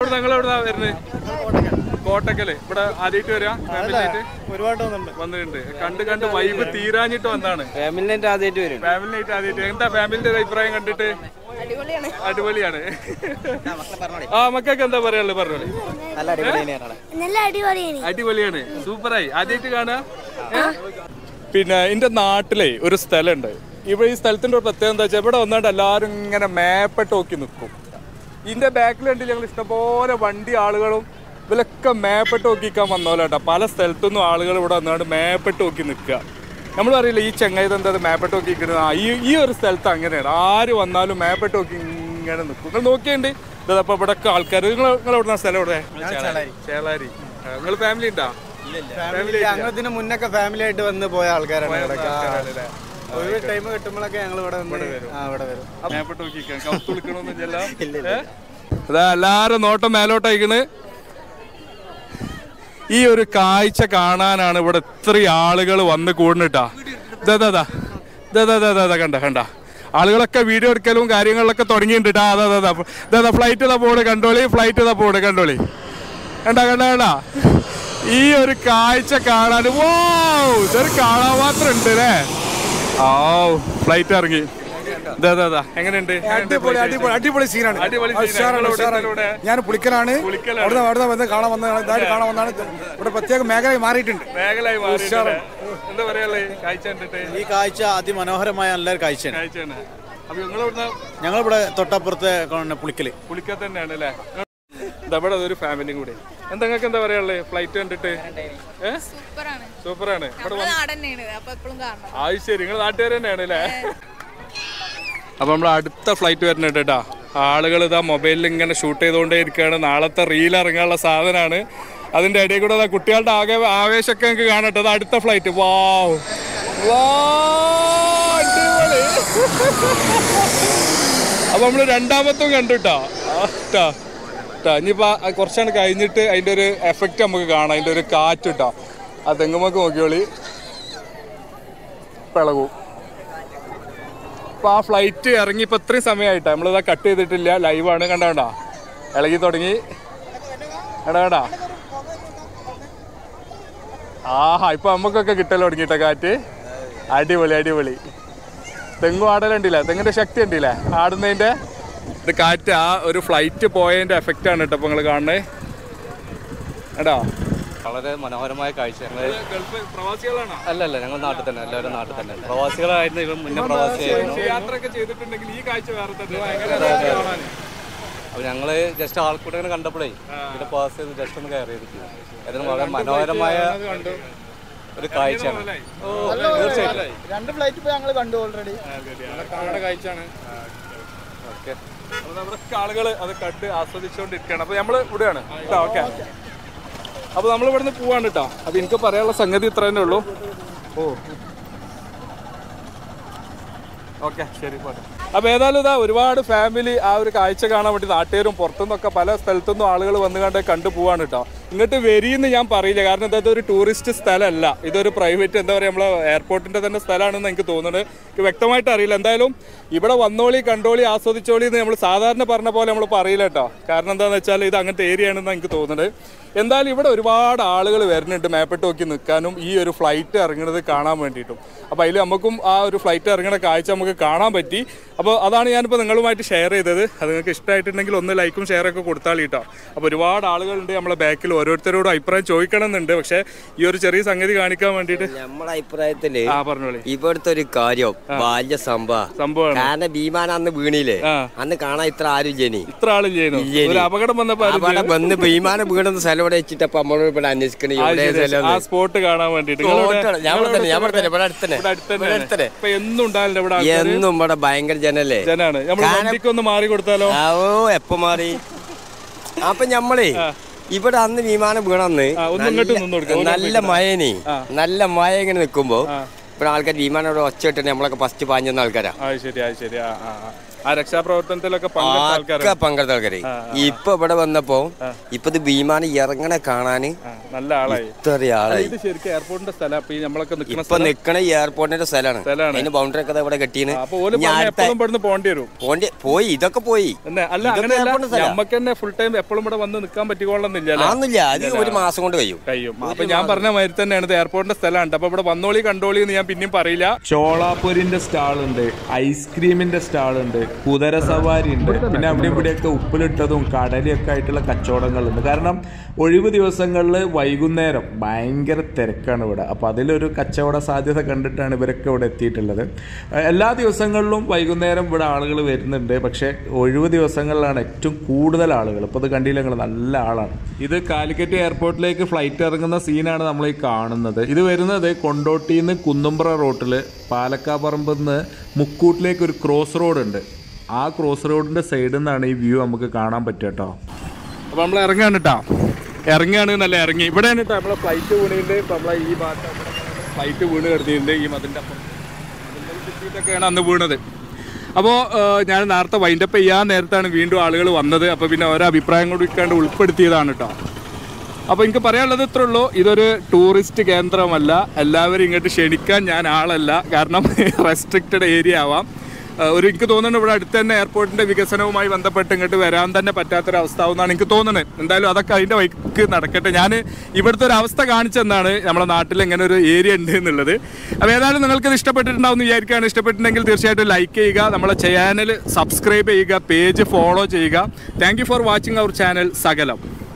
ഇവിടെ ഞങ്ങൾ എവിടെ വരുന്നത് കോട്ടക്കല് ഇവിടെ ആദ്യമായിട്ട് വരിക ഫാമിലി ആയിട്ട് ഒരുപാട് വന്നിട്ടുണ്ട് വന്നിട്ടുണ്ട് കണ്ട് കണ്ട് വൈബ് തീരാഞ്ഞിട്ട് വന്നാണ് ഫാമിലിന്റെ ആദ്യമായിട്ട് വരും ഫാമിലി ആയിട്ട് ആദ്യമായിട്ട് എന്താ ഫാമിലിന്റെ ഒരു അഭിപ്രായം കണ്ടിട്ട് അടിപൊളിയാണ് അടിപൊളിയാണ് ആ മക്കൾക്ക് എന്താ പറയാനുള്ളത് പറഞ്ഞോളി നല്ല അടിപൊളി തന്നെയാണ് നല്ല അടിപൊളിയാണ് അടിപൊളിയാണ് സൂപ്പറായി ആദ്യമായിട്ട് കാണാ പിന്നെ എന്റെ നാട്ടിലെ ഒരു സ്ഥലമുണ്ട് ഇവിടെ ഈ സ്ഥലത്തിന്റെ ഒരു പ്രത്യേകത എന്താ വെച്ചാൽ ഇവിടെ വന്നാണ്ട് എല്ലാവരും ഇങ്ങനെ മേപ്പെട്ട് നോക്കി നിൽക്കും ഇതിന്റെ ബാക്കിലുണ്ട് ഞങ്ങൾ ഇഷ്ടംപോലെ വണ്ടി ആളുകളും ഇവരൊക്കെ മേപ്പെട്ട് നോക്കിക്കാൻ വന്നോലാട്ടോ പല സ്ഥലത്തുനിന്നും ആളുകൾ ഇവിടെ വന്നാണ്ട് മേപ്പെട്ട് നോക്കി നിൽക്കുക നമ്മൾ അറിയില്ല ഈ ചെങ്ങായത് എന്താ മേപ്പെട്ട് നോക്കി നിൽക്കുന്നത് ആ, ഈ ഈ ഒരു സ്ഥലത്ത് അങ്ങനെയാണ് ആര് വന്നാലും മേപ്പെട്ട് നോക്കി ഇങ്ങനെ നിൽക്കും നിങ്ങൾ നോക്കിയുണ്ട് ഇതപ്പോ ഇവിടെ ആൾക്കാർ നിങ്ങൾ നിങ്ങൾ എവിടുന്ന സ്ഥലം ഇവിടെ ചേളാരി നിങ്ങൾ ഫാമിലി ഉണ്ടോ ഫാമിലി ഞങ്ങൾ ഇതിന് മുന്നൊക്കെ ഫാമിലി ആയിട്ട് വന്ന് പോയ ആൾക്കാരാണ് ഇവിടെയൊക്കെ. ആ. ഒരു ടൈം കിട്ടുമ്പോഴൊക്കെ ഞങ്ങൾ ഇവിടെ വന്ന് ആ ഇവിടെ വരും മേപ്പെട്ട് നോക്കിക്കാൻ കൗത്ത് വിളിക്കണമെന്നില്ലല്ലോ അതാ എല്ലാരും നോട്ടം മേലോട്ടയക്കണ് ഈ ഒരു കാഴ്ച കാണാനാണ് ഇവിടെ ഇത്രയും ആളുകൾ വന്ന് കൂടുന്നിട്ടാ ഇതാ കണ്ട കണ്ട ആളുകളൊക്കെ വീഡിയോ എടുക്കലും കാര്യങ്ങളിലൊക്കെ തുടങ്ങിയിട്ടാ അതാ അതാ ഇതാ ഫ്ലൈറ്റ് ഇതാ പോണ് കണ്ടോളി ഫ്ലൈറ്റ് ഇതാ പോണ് കണ്ടോളി കണ്ട കണ്ട കണ്ട ഈ ഒരു കാഴ്ച കാണാൻ വോ ഇതൊരു കാണാൻ മാത്രം ഉണ്ട് അല്ലേ ആ ഫ്ലൈറ്റ് ഇറങ്ങി ഇതാ ഇതാ, ഇതാ എങ്ങനെയുണ്ട് അടിപൊളി അടിപൊളി അടിപൊളി സീനാണ് അടിപൊളി ആ, scene. ഉഷാറാണ്, ഞങ്ങളവിടെ ഉഷാറാണ്. ഇവിടെ. ഞാൻ പുളിക്കലാണ് പുളിക്കലാണ്. അവിടുന്ന് അവിടുന്ന് വന്ന് കാണാൻ വന്നതാണ് ഇതായിട്ട് കാണാൻ വന്നതാണ് ഇവിടെ പ്രത്യേക മേഖലയായി മാറിയിട്ടുണ്ട് മേഖലയായി മാറിയിട്ടുണ്ട്. എന്താ പറയാ കാഴ്ച കണ്ടിട്ട് ഈ കാഴ്ച അതിമനോഹരമായ നല്ലൊരു കാഴ്ചയാണ് കാഴ്ചയാണ് അപ്പൊ നിങ്ങളിവിടുന്ന് ഞങ്ങളിവിടെ തൊട്ടപ്പുറത്തെ കാണുന്ന പുളിക്കല് പുളിക്ക തന്നെയാണ് അല്ലേ ഇതവിടെ ഒരു ഫാമിലിയും കൂടി എന്താ നിങ്ങൾക്ക് എന്താ പറയാനുള്ളത് ഫ്ലൈറ്റ് കണ്ടിട്ട് ഏഹ് സൂപ്പറാണ് സൂപ്പറാണ് ഇവിടെ നമ്മുടെ നാട് തന്നെയാണ് അപ്പൊ എപ്പോഴും കാണണം ആ ശരി നിങ്ങൾ നാട്ടുകാർ തന്നെയാണ് അല്ലേ അപ്പൊ നമ്മൾ അടുത്ത ഫ്ലൈറ്റ് വരുന്നുണ്ട് കേട്ടാ ആളുകൾ ഇതാ മൊബൈലിൽ ഇങ്ങനെ ഷൂട്ട് ചെയ്തുകൊണ്ടേ ഇരിക്കുകയാണ് നാളത്തെ റീൽ ഇറങ്ങാനുള്ള സാധനമാണ് അതിന്റെ ഇടയിൽ കൂടെ ദാ കുട്ടികളുടെ ആകെ ആവേശമൊക്കെ നിങ്ങൾക്ക് കാണട്ടെ അത് അടുത്ത ഫ്ലൈറ്റ് വാവ് വാ അടിപൊളി അപ്പൊ നമ്മള് രണ്ടാമത്തും കണ്ടുട്ടാ ട്ടാ ട്ടാ ഇനിയിപ്പോ ആ കുറച്ചാണ് കഴിഞ്ഞിട്ട് അതിന്റെ ഒരു എഫക്റ്റ് നമുക്ക് കാണാം അതിന്റെ ഒരു കാറ്റ് ഇട്ടാ ആ തെങ്ങുമൊക്കെ നോക്കിയോളി പിളകും അപ്പൊ ആ ഫ്ലൈറ്റ് ഇറങ്ങി ഇപ്പൊ ഇത്രയും സമയമായിട്ടാ നമ്മളിതാ കട്ട് ചെയ്തിട്ടില്ല ലൈവാണ് കണ്ട കണ്ട ഇളകി തുടങ്ങി എടാ കണ്ടാ ആഹാ ഇപ്പൊ നമുക്കൊക്കെ കിട്ടൽ തുടങ്ങിയിട്ട കാറ്റ് അടിപൊളി അടിപൊളി തെങ്ങും ആടലുണ്ടില്ല തെങ്ങിന്റെ ശക്തി ഉണ്ടില്ലേ ആടുന്നതിന്റെ ഇത് കാറ്റ് ആ ഒരു ഫ്ലൈറ്റ് പോയതിന്റെ എഫക്റ്റ് ആണ് കേട്ടോ ഇപ്പൊ നിങ്ങൾ കാണുന്നത് എടാ വളരെ മനോഹരമായ കാഴ്ച ഗൾഫ് പ്രവാസികളാണോ അല്ല അല്ല ഞങ്ങൾ നാട്ടിൽ തന്നെ എല്ലാവരും നാട്ടിൽ തന്നെ പ്രവാസികളായിരുന്നു ഇവൻ മുന്നേ പ്രവാസിയായിരുന്നു യാത്രയൊക്കെ ചെയ്തിട്ടുണ്ടെങ്കിൽ ഈ കാഴ്ച വേറെ തന്നെ ഭയങ്കര കാണാൻ അപ്പോൾ ഞങ്ങൾ ജസ്റ്റ് ആൾക്കൂട്ടങ്ങനെ കണ്ടപ്പോഴേ ഇവിടെ പാസ് ചെയ്ത് ജസ്റ്റ് ഒന്ന് കയറി അതിന് വളരെ മനോഹരമായ ഒരു കാഴ്ചയാണ് ഓ തീർച്ചയായിട്ടും രണ്ട് ഫ്ലൈറ്റ് ഇപ്പൊ ഞങ്ങൾ കണ്ടു ഓൾറെഡി കാണുന്ന കാഴ്ചയാണ് ഓക്കെ അപ്പൊ നമ്മുടെ ആളുകൾ അത് കണ്ട് ആസ്വദിച്ചുകൊണ്ടിരിക്കുകയാണ് അപ്പൊ നമ്മള് ഇവിടെയാണ് കേട്ടോ ഓക്കെ അപ്പൊ നമ്മൾ ഇവിടുന്ന് പോവാണ് കേട്ടോ അപ്പൊ എനിക്ക് പറയാനുള്ള സംഗതി ഇത്ര തന്നെ ഉള്ളൂ ഓ ഓക്കെ ശരി പോട്ടെ അപ്പൊ ഏതായാലും ഇതാ ഒരുപാട് ഫാമിലി ആ ഒരു കാഴ്ച കാണാൻ വേണ്ടി നാട്ടുകാരും പുറത്തുനിന്നൊക്കെ പല സ്ഥലത്തുനിന്നും ആളുകൾ വന്ന് കണ്ട് കണ്ടു പോവാണ് കേട്ടോ ഇങ്ങോട്ട് വരിയെന്ന് ഞാൻ പറയില്ല കാരണം എന്താ ഇതൊരു ടൂറിസ്റ്റ് സ്ഥലമല്ല ഇതൊരു പ്രൈവറ്റ് എന്താ പറയുക നമ്മളെ എയർപോർട്ടിന്റെ തന്നെ സ്ഥലമാണെന്ന് എനിക്ക് തോന്നുന്നത് എനിക്ക് വ്യക്തമായിട്ട് അറിയില്ല എന്തായാലും ഇവിടെ വന്നോളി കണ്ടോളി ആസ്വദിച്ചോളി എന്ന് നമ്മൾ സാധാരണ പറഞ്ഞ പോലെ നമ്മൾ പറയില്ല കേട്ടോ കാരണം എന്താണെന്ന് വെച്ചാൽ ഇത് അങ്ങനത്തെ ഏരിയ ആണെന്ന് എനിക്ക് തോന്നുന്നത് എന്തായാലും ഇവിടെ ഒരുപാട് ആളുകൾ വരുന്നുണ്ട് മേപ്പെട്ട് നോക്കി നിൽക്കാനും ഈ ഒരു ഫ്ലൈറ്റ് ഇറങ്ങുന്നത് കാണാൻ വേണ്ടിയിട്ടും അപ്പോൾ അതിൽ നമുക്കും ആ ഒരു ഫ്ലൈറ്റ് ഇറങ്ങുന്ന കാഴ്ച നമുക്ക് കാണാൻ പറ്റി അപ്പോൾ അതാണ് ഞാനിപ്പോൾ നിങ്ങളുമായിട്ട് ഷെയർ ചെയ്തത് അത് നിങ്ങൾക്ക് ഇഷ്ടമായിട്ടുണ്ടെങ്കിൽ ഒന്ന് ലൈക്കും ഷെയറൊക്കെ കൊടുത്താൽ കേട്ടോ അപ്പോൾ ഒരുപാട് ആളുകളുണ്ട് നമ്മളെ ബാക്കിൽ ഓരോരുത്തരോടും അഭിപ്രായം ചോദിക്കണം എന്നുണ്ട് പക്ഷേ ഈ ഒരു ചെറിയ സംഗതി കാണിക്കാൻ വേണ്ടിയിട്ട് നമ്മുടെ അഭിപ്രായത്തില് ആ പറഞ്ഞോളി ഇവിടുത്തെ ഒരു കാര്യം ബാല്യ സംഭവ സംഭവമാണ് കാരണം ഭീമാൻ അന്ന് വീണില്ലേ ആ. അന്ന് കാണാൻ ഇത്ര ആരും ജനി ഇത്ര ആളും ചെയ്യുന്നു ഇല്ലേനി. ഒരു അപകടം വന്നപ്പോൾ ആരും അവിടെ വന്ന് ഭീമാനം വീണെന്ന് സ്ഥലം ഇവിടെ വെച്ചിട്ടപ്പോ നമ്മളോട് ഇവിടെ അന്വേഷിക്കണ ആ, ഇവിടെ ശരി, സ്ഥലം ആ സ്പോട്ട് കാണാൻ വേണ്ടിയിട്ട് നിങ്ങളിവിടെ- ഞാൻ ഇവിടെ തന്നെ ഞാൻ ഇവിടെ തന്നെ ഇവിടെ അടുത്തന്നെ ഇവിടെ അടുത്ത് ഇവിടെ അടുത്തന്നെ തന്നെയാണ്. ഇപ്പൊ എന്നും ഉണ്ടാവില്ല ഇവിടെ ആൾക്കാര് എന്നും ഇവിടെ ഭയങ്കര ജനല്ലേ ജനാണ് നമ്മൾ കാരണം- വണ്ടിക്ക് ഒന്ന് മാറി കൊടുത്താലോ ആ, ഓ എപ്പോ മാറി അപ്പൊ ഞമ്മളേ ഇവിടെ അന്ന് വിമാനം വീണന്ന് ആ, ഒന്ന് ഇങ്ങോട്ട് നിന്ന് കൊടുക്ക്. ഒരു നല്ല മഴനി നല്ല മഴ ഇങ്ങനെ നിക്കുമ്പോ ഇവിടെ ആൾക്കാർ വിമാനം ഇവിടെ ഒച്ച ഇട്ടിട്ട് നമ്മളൊക്കെ ഫസ്റ്റ് പാഞ്ഞെന്ന ആൾക്കാരാ ആ ശരി ആ ശരി ആ ആ ആ. ആ രക്ഷാപ്രവർത്തനത്തിലൊക്കെ പങ്കെടുത്ത ഒക്കെ ആൾക്കാരാണ് പങ്കെടുത്ത ആൾക്കാര് ഇപ്പൊ ഇവിടെ വന്നപ്പോ ഇപ്പൊ ഇത് വിമാനം ഇറങ്ങണ കാണാന് നല്ല ആളായി ഇത്ര ആളായി ഇത് ശരിക്കും എയർപോർട്ടിന്റെ സ്ഥലം അപ്പൊ ഈ നമ്മളൊക്കെ നിൽക്കുന്ന ഇപ്പൊ നിക്കണ ഈ എയർപോർട്ടിന്റെ സ്ഥലമാണ് സ്ഥലാണ്. അതിന് ബൗണ്ടറി ഒക്കെ ദാ ഇവിടെ കെട്ടീന് അപ്പൊ ഓല് ഞാൻ പറഞ്ഞ അടുത്ത എപ്പോഴും ഇവിടുന്ന് പോകേണ്ടി വരും പോണ്ടി പോയി ഇതൊക്കെ പോയി എന്നെ അല്ല ഇതൊക്കെ അങ്ങനെയല്ല airport സ്ഥലാ. നമുക്ക് തന്നെ ഫുൾ ടൈം എപ്പോഴും ഇവിടെ വന്ന് നിൽക്കാൻ പറ്റിക്കോളന്നില്ല ആന്നില്ല അത് ഒരു മാസം കൊണ്ട് കഴിയും കഴിയും അപ്പൊ ഞാൻ പറഞ്ഞ മാതിരി തന്നെയാണ് ഇത് എയർപോർട്ടിന്റെ സ്ഥലമാണ് അപ്പൊ ഇവിടെ വന്നോളി കണ്ടോളി എന്ന് ഞാൻ പിന്നെയും പറയില്ല ചോളാപ്പൊരിന്റെ സ്റ്റാൾ ഉണ്ട് ഐസ്ക്രീമിന്റെ സ്റ്റാൾ ഉണ്ട് കുതിര സവാരി ഉണ്ട് പിന്നെ അവിടെ ഇവിടെയൊക്കെ ഉപ്പിലിട്ടതും കടലയൊക്കെ ആയിട്ടുള്ള കച്ചവടങ്ങളുണ്ട് കാരണം ഒഴിവ് ദിവസങ്ങളിൽ വൈകുന്നേരം ഭയങ്കര തിരക്കാണ് ഇവിടെ അപ്പോൾ അതിലൊരു കച്ചവട സാധ്യത കണ്ടിട്ടാണ് ഇവരൊക്കെ ഇവിടെ എത്തിയിട്ടുള്ളത് ഏഹ് എല്ലാ ദിവസങ്ങളിലും വൈകുന്നേരം ഇവിടെ ആളുകൾ വരുന്നുണ്ട് പക്ഷേ ഒഴിവ് ദിവസങ്ങളിലാണ് ഏറ്റവും കൂടുതൽ ആളുകൾ ഇപ്പോൾ ഇത് കണ്ടില്ല നിങ്ങൾ നല്ല ആളാണ് ഇത് കാലിക്കറ്റ് എയർപോർട്ടിലേക്ക് ഫ്ലൈറ്റ് ഇറങ്ങുന്ന സീനാണ് നമ്മൾ ഈ കാണുന്നത് ഇത് വരുന്നത് കൊണ്ടോട്ടിയിൽ നിന്ന് കുന്നുംപ്ര റോട്ടിൽ പാലക്കാപ്പറമ്പിൽ നിന്ന് മുക്കൂട്ടിലേക്ക് ഒരു ക്രോസ് റോഡ് ഉണ്ട് ആ ക്രോസ് റോഡിന്റെ സൈഡിൽ നിന്നാണ് ഈ വ്യൂ നമുക്ക് കാണാൻ പറ്റുക കേട്ടോ അപ്പൊ നമ്മൾ ഇറങ്ങാണ് കേട്ടോ ഇറങ്ങാണ് നല്ല ഇറങ്ങി ഇവിടെയാണ് കേട്ടോ നമ്മളെ ഫ്ലൈറ്റ് വീണിട്ടുണ്ട് ഇപ്പൊ നമ്മളെ ഈ ഭാഗത്ത് ഫ്ലൈറ്റ് വീണ് കിടത്തിയിട്ടുണ്ട് ഈ മതിന്റെ അപ്പുറം ഒക്കെയാണ് അന്ന് വീണത് അപ്പോൾ ഞാൻ നേരത്തെ വൈൻഡപ്പ് ചെയ്യാൻ നേരത്താണ് വീണ്ടും ആളുകൾ വന്നത് അപ്പോൾ പിന്നെ ഓരോ അഭിപ്രായം കൂടി ഇക്കാണ്ട് ഉൾപ്പെടുത്തിയതാണ് കേട്ടോ അപ്പോൾ എനിക്ക് പറയാനുള്ളത് ഇത്രേ ഉള്ളൂ ഇതൊരു ടൂറിസ്റ്റ് കേന്ദ്രമല്ല എല്ലാവരും ഇങ്ങോട്ട് ക്ഷണിക്കാൻ ഞാൻ ആളല്ല കാരണം റെസ്ട്രിക്റ്റഡ് ഏരിയ ആവാം ഏഹ് ഒരു എനിക്ക് തോന്നുന്നു ഇവിടെ അടുത്ത് തന്നെ എയർപോർട്ടിന്റെ വികസനവുമായി ബന്ധപ്പെട്ട് ഇങ്ങോട്ട് വരാൻ തന്നെ പറ്റാത്തൊരവസ്ഥ ആവുമെന്നാണ് എനിക്ക് തോന്നുന്നത് എന്തായാലും അതൊക്കെ അതിന്റെ വഴിക്ക് നടക്കട്ടെ ഞാൻ ഇവിടുത്തെ ഒരു അവസ്ഥ കാണിച്ചെന്നാണ് നമ്മുടെ നാട്ടിൽ ഇങ്ങനെ ഒരു ഏരിയ ഉണ്ട് എന്നുള്ളത് അപ്പോൾ ഏതായാലും നിങ്ങൾക്ക് ഇത് ഇഷ്ടപ്പെട്ടിട്ടുണ്ടാവും എന്ന് വിചാരിക്കുകയാണ് ഇഷ്ടപ്പെട്ടിട്ടുണ്ടെങ്കിൽ തീർച്ചയായിട്ടും ലൈക്ക് ചെയ്യുക നമ്മളെ ചാനൽ സബ്സ്ക്രൈബ് ചെയ്യുക പേജ് ഫോളോ ചെയ്യുക thank you for watching our channel സകലം